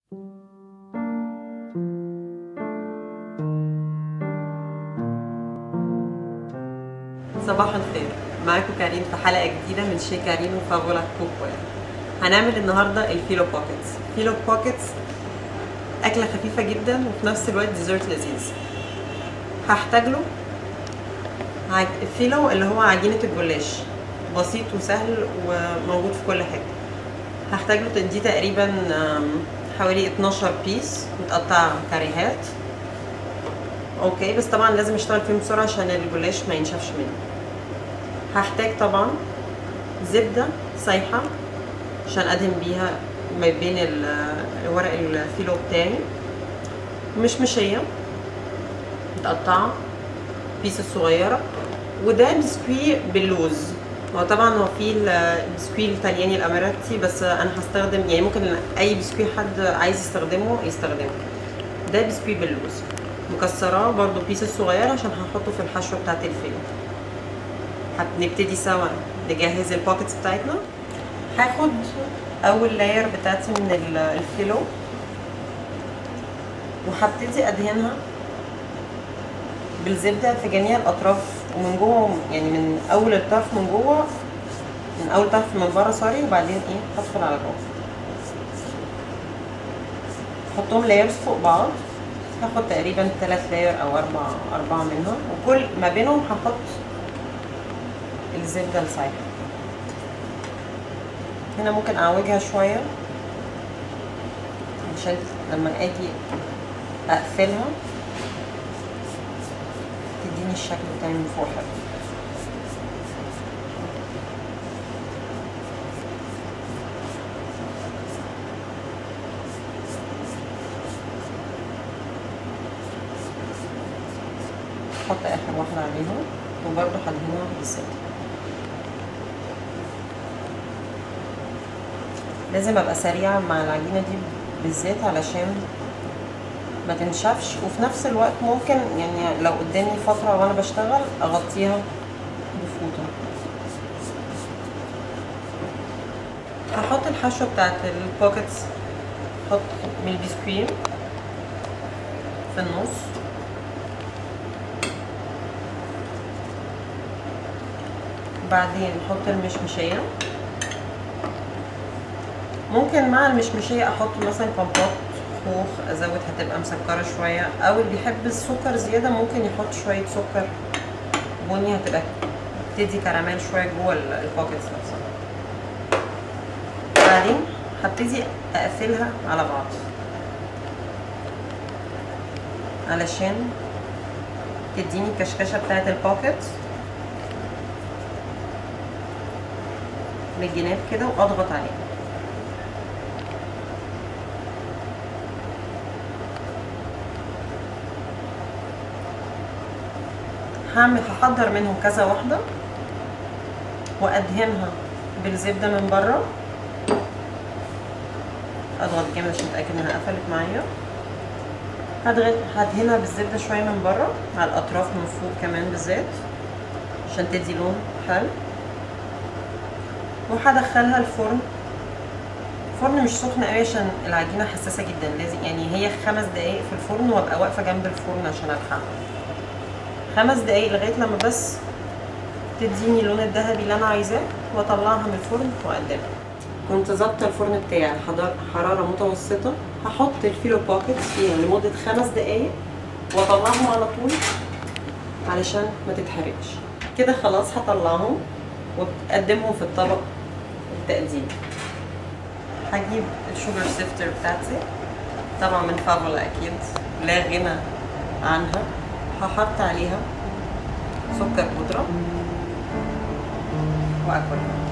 صباح الخير معاكم كريم في حلقة جديدة من شي كريم وفافولا كوك هنعمل النهاردة الفيلو بوكيتس فيلو بوكيتس أكلة خفيفة جدا وفي نفس الوقت ديزرت لذيذ هحتاج له عج... الفيلو اللي هو عجينة الجلاش بسيط وسهل وموجود في كل حتة هحتاج له دي تقريبا آم، حوالي 12 بيس متقطعة كاريهات اوكي بس طبعا لازم اشتغل فيهم بسرعة عشان الجلاش ما ينشفش مني هحتاج طبعا زبدة سايحة عشان ادهن بيها ما بين ال- ورق الفيلو بتاعي مشمشية متقطعة بيس صغيرة وده بسكوي باللوز هو طبعا هو في البسكوي الطلياني الاماراتي بس انا هستخدم يعني ممكن اي بسكوي حد عايز يستخدمه يستخدمه ده بسكوي باللوز مكسراه برضو بيس صغيرة عشان هحطه في الحشوة بتاعت الفيلو هنبتدي سوا نجهز البوكيتس بتاعتنا هاخد اول لاير بتاعتي من ال- الفيلو وهبتدي ادهنها بالزبدة في جميع الاطراف ومن جوه يعني من اول الطرف من جوه من اول طرف من بره سوري وبعدين ايه هدخل على جوه احطهم لايرز فوق بعض هاخد تقريبا ثلاث لاير او اربع اربعة منها وكل ما بينهم هحط الزبدة السايحة هنا ممكن اعوجها شوية عشان لما اجي اقفلها تديني الشكل بتاعي من فوق حلو احط اخر واحدة عليها وبرضه هدهنها بالزبدة لازم ابقى سريعة مع العجينة دي بالذات علشان ما تنشفش وفي نفس الوقت ممكن يعني لو قدامي فترة وانا بشتغل اغطيها بفوطة هحط الحشوة بتاعت البوكيتس احط من البسكويت في النص بعدين احط المشمشية ممكن مع المشمشية احط مثلا كومبوت خوخ ازود هتبقى مسكرة شوية او اللي بيحب السكر زيادة ممكن يحط شوية سكر بني هتبقى تدي كراميل شوية جوه ال- البوكيتس نفسها بعدين هبتدي اقفلها على بعض علشان تديني الكشكشة بتاعت البوكيت من الجناب كده واضغط عليها هعمل هحضر منهم كذا واحدة وادهنها بالزبدة من بره اضغط جامد عشان اتاكد انها قفلت معايا هدغ- هدهنها بالزبدة شوية من بره على الاطراف من فوق كمان بالذات عشان تدي لون حلو وهدخلها الفرن الفرن مش سخن قوي عشان العجينه حساسه جدا لازم يعني هي خمس دقايق في الفرن وابقى واقفه جنب الفرن عشان الحقها خمس دقايق لغايه لما بس تديني اللون الذهبي اللي انا عايزاه واطلعها من الفرن واقدمها كنت ظابطه الفرن بتاعي على حضار- حراره متوسطه هحط الفيلو بوكيتس فيها لمده خمس دقايق واطلعهم على طول علشان ما تتحرقش كده خلاص هطلعهم واقدمهم في الطبق التقديم هجيب الشوجر سيفتر بتاعتي طبعا من فافولا اكيد لا غنى عنها هحط عليها سكر بودرة واكلها